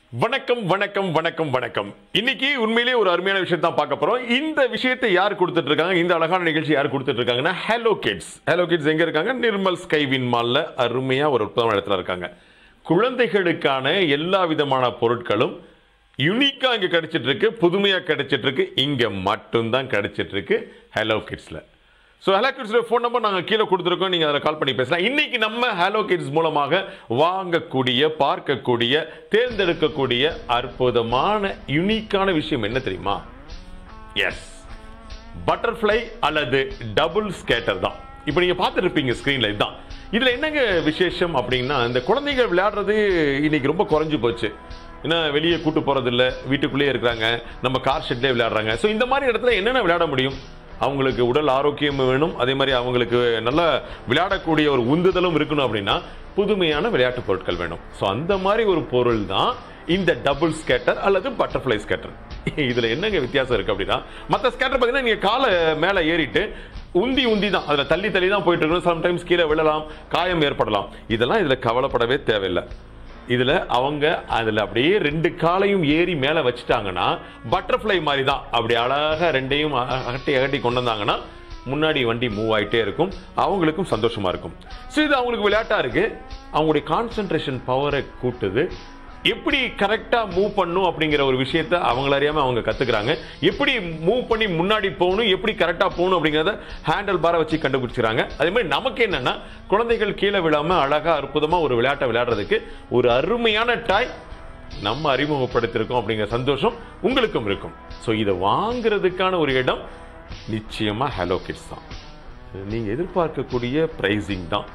வணக்கம் வணக்கம் வணக்கம் வணக்கம் இன்னைக்கு உண்மையிலேயே ஒரு அருமையான விஷயம் தான் பார்க்க போறோம் இந்த விஷயத்தை யார் கொடுத்துட்டு இருக்காங்க இந்த அழகான நிகழ்ச்சி யார் கொடுத்துட்டு இருக்காங்கன்னா ஹலோ கிட்ஸ் ஹலோ கிட்ஸ் எங்க இருக்காங்க நிர்மல் ஸ்கைவின் மால்ல அருமையா ஒரு அற்புதமான இடத்துல இருக்காங்க குழந்தைகளுக்கான எல்லா விதமான பொருட்களும் யுனிக்கா இங்க கிடைச்சிட்டு இருக்கு புதுமையா கிடைச்சிட்டு இருக்கு இங்க மட்டும்தான் கிடைச்சிட்டு இருக்கு ஹலோ கிட்ஸ்ல ஸோ ஹலோ கிட்ஸோட ஃபோன் நம்பர் நாங்கள் கீழே கொடுத்துருக்கோம் நீங்கள் அதில் கால் பண்ணி பேசலாம் இன்னைக்கு நம்ம ஹலோ கிட்ஸ் மூலமாக வாங்கக்கூடிய பார்க்கக்கூடிய தேர்ந்தெடுக்கக்கூடிய அற்புதமான யுனிக்கான விஷயம் என்ன தெரியுமா எஸ் பட்டர்ஃப்ளை அல்லது டபுள் ஸ்கேட்டர் தான் இப்போ நீங்கள் பார்த்துருப்பீங்க ஸ்க்ரீனில் இதுதான் இதில் என்னங்க விசேஷம் அப்படின்னா இந்த குழந்தைகள் விளையாடுறது இன்னைக்கு ரொம்ப குறைஞ்சு போச்சு ஏன்னா வெளியே கூட்டு போறது இல்ல வீட்டுக்குள்ளேயே இருக்கிறாங்க நம்ம கார் ஷெட்லேயே விளையாடுறாங்க ஸோ இந்த மாதிரி இடத்துல என்னென்ன விளையாட முடியும் அவங்களுக்கு உடல் ஆரோக்கியம் வேணும் அதே மாதிரி அவங்களுக்கு நல்ல விளையாடக்கூடிய ஒரு உந்துதலும் இருக்கணும் அப்படின்னா புதுமையான விளையாட்டு பொருட்கள் வேணும் ஸோ அந்த மாதிரி ஒரு பொருள் தான் இந்த டபுள் ஸ்கேட்டர் அல்லது பட்டர்ஃப்ளை ஸ்கேட்டர் இதுல என்னங்க வித்தியாசம் இருக்கு அப்படின்னா மற்ற ஸ்கேட்டர் பார்த்தீங்கன்னா நீங்க காலை மேலே ஏறிட்டு உந்தி உந்தி தான் அதில் தள்ளி தள்ளி தான் போயிட்டு இருக்கணும் சம்டைம்ஸ் கீழே விழலாம் காயம் ஏற்படலாம் இதெல்லாம் இதில் கவலைப்படவே தேவையில்லை இதுல அவங்க அதுல அப்படியே ரெண்டு காலையும் ஏறி மேல வச்சுட்டாங்கன்னா பட்டர்ஃப்ளை மாதிரி தான் அப்படி அழகா ரெண்டையும் அ- அகட்டி அகட்டி கொண்டு வந்தாங்கன்னா முன்னாடி வண்டி மூவ் ஆயிட்டே இருக்கும் அவங்களுக்கும் சந்தோஷமா இருக்கும் ஸோ இது அவங்களுக்கு விளையாட்டா இருக்கு அவங்களுடைய கான்சென்ட்ரேஷன் பவரை கூட்டுது எப்படி கரெக்டா மூவ் பண்ணும் அப்படிங்கிற ஒரு விஷயத்த அவங்கள அறியாம அவங்க கத்துக்கிறாங்க எப்படி மூவ் பண்ணி முன்னாடி போகணும் எப்படி கரெக்டா போகணும் அப்படிங்கறத ஹேண்டில் பாரை வச்சு கண்டுபிடிச்சிக்கிறாங்க அதே மாதிரி நமக்கு என்னன்னா குழந்தைகள் கீழே விழாம அழகா அற்புதமா ஒரு விளையாட்டை விளையாடுறதுக்கு ஒரு அருமையான டாய் நம்ம அறிமுகப்படுத்திருக்கோம் அப்படிங்கிற சந்தோஷம் உங்களுக்கும் இருக்கும் ஸோ இதை வாங்குறதுக்கான ஒரு இடம் நிச்சயமா ஹலோ கிட்ஸ் தான் நீங்க எதிர்பார்க்கக்கூடிய பிரைசிங் தான்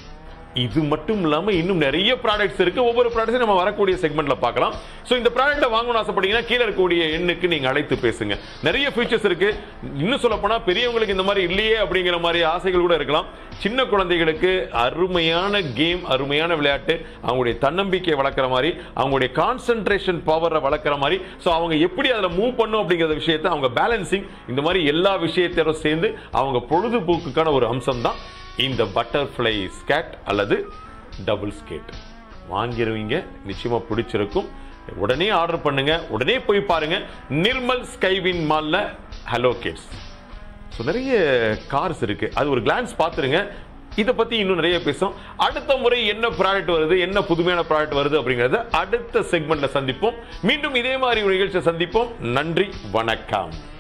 இது மட்டும் இல்லாம இன்னும் நிறைய ப்ராடக்ட்ஸ் இருக்கு ஒவ்வொரு ப்ராடக்ட்ஸும் நம்ம வரக்கூடிய செக்மெண்ட்ல பார்க்கலாம் சோ இந்த ப்ராடக்ட்டை வாங்கணும்னு ஆசைப்பட்டீங்கன்னா கீழே இருக்கக்கூடிய எண்ணுக்கு நீங்க அழைத்து பேசுங்க நிறைய ஃபீச்சர்ஸ் இருக்கு இன்னும் சொல்ல போனா பெரியவங்களுக்கு இந்த மாதிரி இல்லையே அப்படிங்கிற மாதிரி ஆசைகள் கூட இருக்கலாம் சின்ன குழந்தைகளுக்கு அருமையான கேம் அருமையான விளையாட்டு அவங்களுடைய தன்னம்பிக்கையை வளர்க்குற மாதிரி அவங்களுடைய கான்சென்ட்ரேஷன் பவரை வளர்க்குற மாதிரி ஸோ அவங்க எப்படி அதில் மூவ் பண்ணும் அப்படிங்கிற விஷயத்தை அவங்க பேலன்சிங் இந்த மாதிரி எல்லா விஷயத்தையும் சேர்ந்து அவங்க பொழுதுபோக்குக்கான ஒரு அம்சம் தான் இந்த பட்டர்ஃப்ளை ஸ்கேட் அல்லது டபுள் ஸ்கேட் வாங்கிடுவீங்க நிச்சயமா பிடிச்சிருக்கும் உடனே ஆர்டர் பண்ணுங்க உடனே போய் பாருங்க நிர்மல் ஸ்கைவின் மால்ல ஹலோ கிட்ஸ் ஸோ நிறைய கார்ஸ் இருக்கு அது ஒரு கிளான்ஸ் பார்த்துருங்க இதை பத்தி இன்னும் நிறைய பேசும் அடுத்த முறை என்ன ப்ராடக்ட் வருது என்ன புதுமையான ப்ராடக்ட் வருது அப்படிங்கறத அடுத்த செக்மெண்ட்ல சந்திப்போம் மீண்டும் இதே மாதிரி ஒரு நிகழ்ச்சியை சந்திப்போம் நன்றி வணக்கம்